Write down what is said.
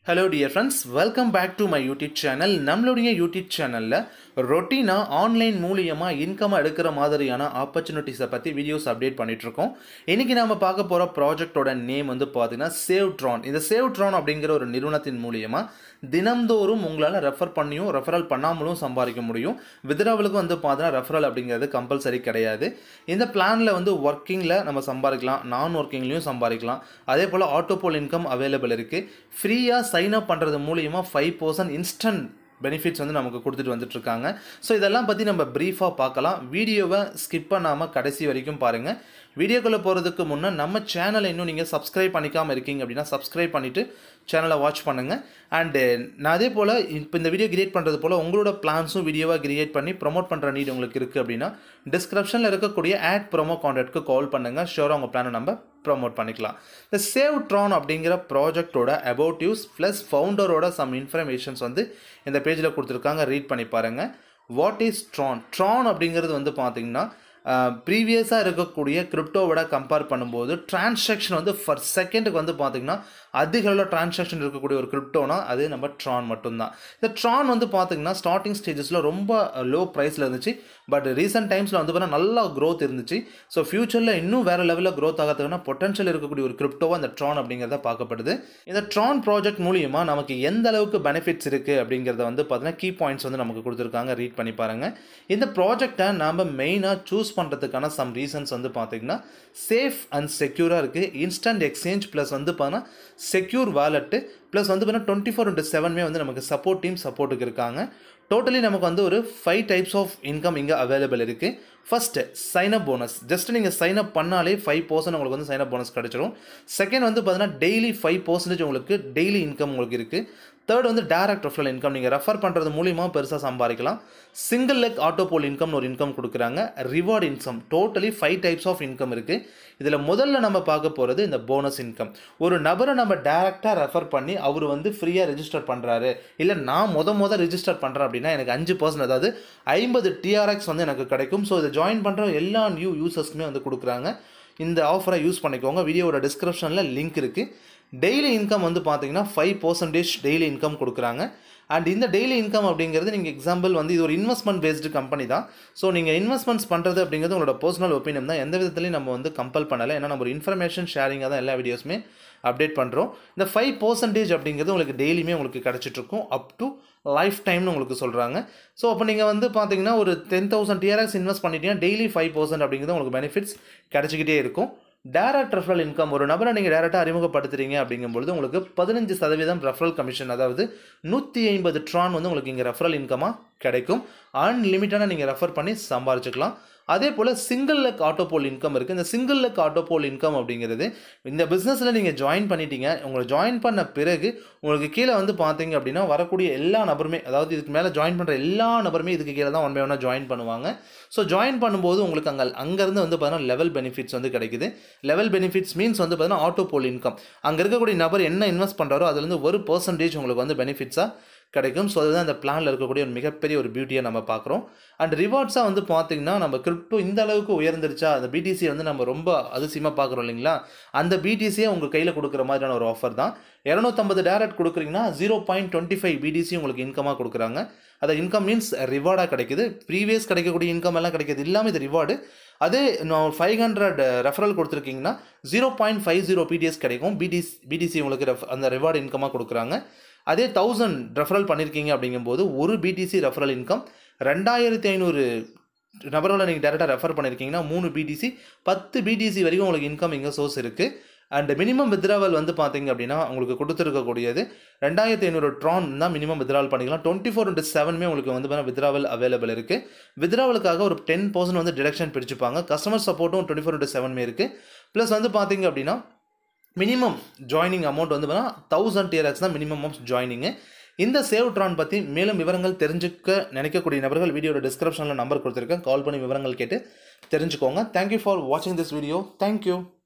hello dear friends welcome back to my YouTube channel நம்மளுடைய YouTube சேனலில் ரொட்டீனாக online மூலியமாக இன்கம் எடுக்கிற மாதிரியான ஆப்பர்ச்சுனிட்டிஸை பற்றி வீடியோஸ் அப்டேட் பண்ணிகிட்ருக்கோம் இன்றைக்கி நம்ம பார்க்க போகிற ப்ராஜெக்டோட நேம் வந்து பார்த்தீங்கன்னா சேவ் ட்ரான் இந்த சேவ் ட்ரான் அப்படிங்கிற ஒரு நிறுவனத்தின் மூலியமாக தினம்தோறும் உங்களால் ரெஃபர் பண்ணியும் ரெஃபரல் பண்ணாமலும் சம்பாதிக்க முடியும் வித்ராவலுக்கு வந்து பார்த்தீங்கன்னா ரெஃபரல் அப்படிங்கிறது கம்பல்சரி கிடையாது இந்த பிளானில் வந்து ஒர்க்கிங்கில் நம்ம சம்பாதிக்கலாம் நான் ஒர்க்கிங்லேயும் சம்பாதிக்கலாம் அதே போல் ஆட்டோபோல் இன்கம் அவைலபிள் இருக்குது ஃப்ரீயாக சைன் அப் பண்ணுறது மூலியமாக ஃபைவ் பர்சன்ட் இன்ஸ்டன்ட் பெனிஃபிட்ஸ் வந்து நமக்கு கொடுத்துட்டு வந்துட்டுருக்காங்க ஸோ இதெல்லாம் பற்றி நம்ம ப்ரீஃபாக பார்க்கலாம் வீடியோவை ஸ்கிப் பண்ணாமல் கடைசி வரைக்கும் பாருங்கள் வீடியோக்குள்ளே போகிறதுக்கு முன்னே நம்ம சேனலை இன்னும் நீங்கள் சப்ஸ்கிரைப் பண்ணிக்காமல் இருக்கீங்க அப்படின்னா சப்ஸ்கிரைப் பண்ணிவிட்டு சேனலை வாட்ச் பண்ணுங்கள் அண்டு நான் அதே போல் இப்போ இந்த வீடியோ கிரியேட் பண்ணுறது போல் உங்களோட பிளான்ஸும் வீடியோவாக கிரியேட் பண்ணி ப்ரொமோட் பண்ணுற நீட் உங்களுக்கு இருக்குது அப்படின்னா டிஸ்கிரிப்ஷனில் இருக்கக்கூடிய ஆட் ப்ரோமோ கான்டாக்ட்க்கு கால் பண்ணுங்கள் ஷோராக உங்கள் பிளானை நம்ம ப்ரொமோட் பண்ணிக்கலாம் இந்த சேவ் ட்ரான் அப்படிங்கிற ப்ராஜெக்டோட அபவுட் யூஸ் ப்ளஸ் ஃபவுண்டரோட சம் இன்ஃபர்மேஷன்ஸ் வந்து இந்த பேஜில் கொடுத்துருக்காங்க ரீட் பண்ணி பாருங்கள் வாட் இஸ் ட்ரான் ட்ரான் அப்படிங்கிறது வந்து பார்த்திங்கன்னா ப்ரீவியஸாக இருக்கக்கூடிய கிரிப்டோவோட கம்பேர் பண்ணும்போது டிரான்சாக்ஷன் வந்து ஃபர் செகண்டுக்கு வந்து பார்த்திங்கன்னா அதிக அளவில் டிரான்சாக்ஷன் இருக்கக்கூடிய ஒரு கிரிப்டோனா அது நம்ம ட்ரான் மட்டும்தான் இந்த ட்ரான் வந்து பார்த்திங்கன்னா ஸ்டார்டிங் ஸ்டேஜஸில் ரொம்ப லோ ப்ரைஸில் இருந்துச்சு பட் ரீசெண்ட் டைம்ஸில் வந்து பார்த்தீங்கன்னா நல்லா க்ரோத் இருந்துச்சு ஸோ ஃபியூச்சரில் இன்னும் வேறு லெவலில் க்ரோத் ஆகிறதுக்கான பொட்டன்ஷியல் இருக்கக்கூடிய ஒரு கிரிப்டோவாக இந்த ட்ரான் அப்படிங்கிறத பார்க்கப்படுது இந்த ட்ரான் ப்ராஜெக்ட் மூலியமாக நமக்கு எந்த அளவுக்கு பெனிஃபிட்ஸ் இருக்குது அப்படிங்கிறத வந்து பார்த்தீங்கன்னா கீ பாயிண்ட்ஸ் வந்து நமக்கு கொடுத்துருக்காங்க ரீட் பண்ணி பாருங்கள் இந்த ப்ராஜெக்டை நம்ம மெயினாக சூஸ் பண்ணுறதுக்கான சம் ரீசன்ஸ் வந்து பார்த்திங்கன்னா சேஃப் அண்ட் செக்யூராக இருக்குது இன்ஸ்டன்ட் எக்ஸ்சேஞ்ச் ப்ளஸ் வந்து பார்த்தீங்கன்னா செக்யூர் வாலெட்டு ப்ளஸ் வந்து பார்த்தீங்கன்னா டுவெண்ட்டி ஃபோர் இன்ட்டு செவன்மே வந்து நமக்கு சப்போர்ட் டீம் சப்போர்ட்டுக்கு இருக்காங்க டோட்டலி நமக்கு வந்து ஒரு ஃபைவ் டைப்ஸ் ஆஃப் இன்கம் இங்கே அவைலபிள் இருக்குது ஃபஸ்ட்டு சைனப் போனஸ் ஜஸ்ட் நீங்கள் சைனப் பண்ணாலே ஃபைவ் பர்சன்ட் உங்களுக்கு வந்து சைனப் போனஸ் கிடச்சிரும் செகண்ட் வந்து பார்த்தீங்கன்னா டெய்லி ஃபைவ் பர்சன்டேஜ் உங்களுக்கு டெய்லி இன்கம் உங்களுக்கு இருக்குது தேர்ட் வந்து டேரக்ட் ரெஃபரல் இன்கம் நீங்கள் ரெஃபர் பண்ணுறது மூலிமா பெருசாக சம்பாதிக்கலாம் சிங்கிள் லெக் ஆட்டோபோல் இன்கம்னு ஒரு இன்கம் கொடுக்குறாங்க reward income totally five types of income இருக்குது இதில் முதல்ல நம்ம பார்க்க போகிறது இந்த போனஸ் இன்கம் ஒரு நபரை நம்ம டேரெக்டாக ரெஃபர் பண்ணி அவர் வந்து ஃப்ரீயாக ரெஜிஸ்டர் பண்ணுறாரு இல்லை நான் முத முத ரெஜிஸ்டர் பண்ணுறேன் அப்படின்னா எனக்கு அஞ்சு பர்சன்ட் அதாவது ஐம்பது டிஆர்எக்ஸ் வந்து எனக்கு கிடைக்கும் ஸோ இதை ஜாயின் பண்ணுற எல்லா நியூ யூசர்ஸ்க்குமே வந்து கொடுக்குறாங்க இந்த ஆஃபரை யூஸ் பண்ணிக்கோங்க வீடியோவோட டிஸ்கிரிப்ஷனில் லிங்க் இருக்குது டெய்லி இன்கம் வந்து பார்த்தீங்கன்னா ஃபைவ் பர்சன்டேஜ் டெய்லி இன்கம் கொடுக்குறாங்க அண்ட் இந்த டெய்லி இன்கம் அப்படிங்கிறது நீங்கள் எக்ஸாம்பிள் வந்து இது ஒரு இன்வெஸ்ட்மெண்ட் பேஸ்டு கம்பெனி தான் ஸோ நீங்கள் இன்வெஸ்ட்மெண்ட்ஸ் பண்ணுறது அப்படிங்கிறது உங்களோட பர்சனல் ஒப்பீனியன் தான் எந்த விதத்துலையும் நம்ம வந்து கம்பல் பண்ணலை ஏன்னா நம்ம ஒரு இன்ஃபர்மேஷன் ஷேரிங்காக தான் எல்லா வீடியோஸுமே அப்டேட் பண்ணுறோம் இந்த ஃபைவ் பர்சன்டேஜ் அப்படிங்கிறது உங்களுக்கு டெய்லியுமே உங்களுக்கு கிடச்சிட்ருக்கும் அப் டு லைஃப் டைம்னு உங்களுக்கு சொல்கிறாங்க ஸோ அப்போ நீங்கள் வந்து பார்த்தீங்கன்னா ஒரு டென் தௌசண்ட் டிஆர்எக்ஸ் இன்வெஸ்ட் பண்ணிட்டீங்கன்னா டெய்லி ஃபைவ் பர்சன்ட் அப்படிங்கிறது உங்களுக்கு பெனிஃபிட்ஸ் கிடச்சிக்கிட்டே இருக்கும் டேரக்ட் ரெஃபரல் இன்கம் ஒரு நபரை நீங்கள் டேரெக்டாக அறிமுகப்படுத்துறீங்க அப்படிங்கும்பொழுது உங்களுக்கு பதினஞ்சு சதவீதம் ரெஃபரல் கமிஷன் அதாவது நூற்றி ஐம்பது ட்ரான் வந்து உங்களுக்கு இங்கே ரெஃபரல் இன்கமாக கிடைக்கும் அன்லிமிட்டடாக நீங்கள் ரெஃபர் பண்ணி சம்பாரிச்சுக்கலாம் அதே போல் சிங்கிள் லெக் ஆட்டோபோல் இன்கம் இருக்குது இந்த சிங்கிள் லெக் ஆட்டோபோல் இன்கம் அப்படிங்கிறது இந்த பிஸ்னஸில் நீங்கள் ஜாயின் பண்ணிட்டீங்க உங்களை ஜாயின் பண்ண பிறகு உங்களுக்கு கீழே வந்து பார்த்தீங்க அப்படின்னா வரக்கூடிய எல்லா நபருமே அதாவது இதுக்கு மேலே ஜாயின் பண்ணுற எல்லா நபருமே இதுக்கு கீழே தான் ஒன் பை ஒன்னாக ஜாயின் பண்ணுவாங்க ஸோ ஜாயின் பண்ணும்போது உங்களுக்கு அங்கே அங்கேருந்து வந்து பார்த்தீங்கன்னா லெவல் பெனிஃபிட்ஸ் வந்து கிடைக்குது லெவல் பெனிஃபிட்ஸ் மீன்ஸ் வந்து பார்த்தீங்கன்னா ஆட்டோபோல் இன்கம் அங்கே இருக்கக்கூடிய நபர் என்ன இன்வெஸ்ட் பண்ணுறாரோ அதுலேருந்து ஒரு பர்சன்டேஜ் உங்களுக்கு வந்து பெனிஃபிட்ஸாக கிடைக்கும் ஸோ அதுதான் இந்த பிளானில் இருக்கக்கூடிய ஒரு மிகப்பெரிய ஒரு பியூட்டியை நம்ம பார்க்குறோம் அண்ட் ரிவார்ட்ஸாக வந்து பார்த்திங்கன்னா நம்ம கிரிப்டோ இந்த அளவுக்கு உயர்ந்துருச்சா அந்த பிடிசி வந்து நம்ம ரொம்ப அதிசயமாக பார்க்குறோம் இல்லைங்களா அந்த பிடிசியை உங்கள் கையில் கொடுக்குற மாதிரியான ஒரு ஆஃபர் தான் இரநூத்தம்பது டேரக்ட் கொடுக்குறீங்கன்னா zero point twenty five BTC உங்களுக்கு இன்கமாக கொடுக்குறாங்க அது இன்கம் மீன்ஸ் ரிவார்டாக கிடைக்குது ப்ரீவியஸ் கிடைக்கக்கூடிய இன்கம் எல்லாம் கிடைக்கிது இல்லாமல் இது ரிவார்டு அதே நான் ஃபைவ் ஹண்ட்ரட் ரெஃபரல் கொடுத்துருக்கீங்கன்னா zero point five zero BTS கிடைக்கும் பிடிஸ் பிடிசி உங்களுக்கு ரெஃப் அந்த ரிவார்டு இன்கமாக கொடுக்குறாங்க அதே தௌசண்ட் ரெஃபரல் பண்ணியிருக்கீங்க அப்படிங்கும்போது ஒரு பிடிசி ரெஃபரல் இன்கம் ரெண்டாயிரத்தி ஐநூறு நபர்களை நீங்கள் டேரெக்டாக ரெஃபர் பண்ணியிருக்கீங்கன்னா மூணு பிடிசி பத்து பிடிசி வரைக்கும் உங்களுக்கு இன்கம் இங்கே சோர்ஸ் இருக்குது அண்ட் மினிமம் வித்ராவல் வந்து பார்த்தீங்க அப்படின்னா உங்களுக்கு கொடுத்துருக்கக்கூடியது ரெண்டாயிரத்தி ஐநூறு ட்ரான் தான் மினிமம் வித்ராவல் பண்ணிக்கலாம் டுவெண்ட்டி ஃபோர் இன்ட்டு செவனுமே உங்களுக்கு வந்து பார்த்தீங்கன்னா வித்ராவல் அவைலபிள் இருக்குது வித்ராவலுக்காக ஒரு டென் பர்சன்ட் வந்து டிடக்ஷன் பிரிச்சுப்பாங்க கஸ்டமர் சப்போர்ட்டும் டுவெண்ட்டி ஃபோர் இன்ட்டு செவனுமே இருக்குது ப்ளஸ் வந்து பார்த்தீங்க அப்படின்னா மினிமம் ஜாயினிங் அமௌண்ட் வந்து பார்த்தீங்கன்னா தௌசண்ட் டிஆர்எக்ஸ் தான் மினிமம் ஆஃப் ஜாயினிங்கு இந்த சேவ் ட்ரான் பற்றி மேலும் விவரங்கள் தெரிஞ்சுக்க நினைக்கக்கூடிய நபர்கள் வீடியோட டிஸ்கிரிப்ஷனில் நம்பர் கொடுத்துருக்கேன் கால் பண்ணி விவரங்கள் கேட்டு தெரிஞ்சுக்கோங்க தேங்க்யூ ஃபார் வாட்சிங் திஸ் வீடியோ தேங்க்யூ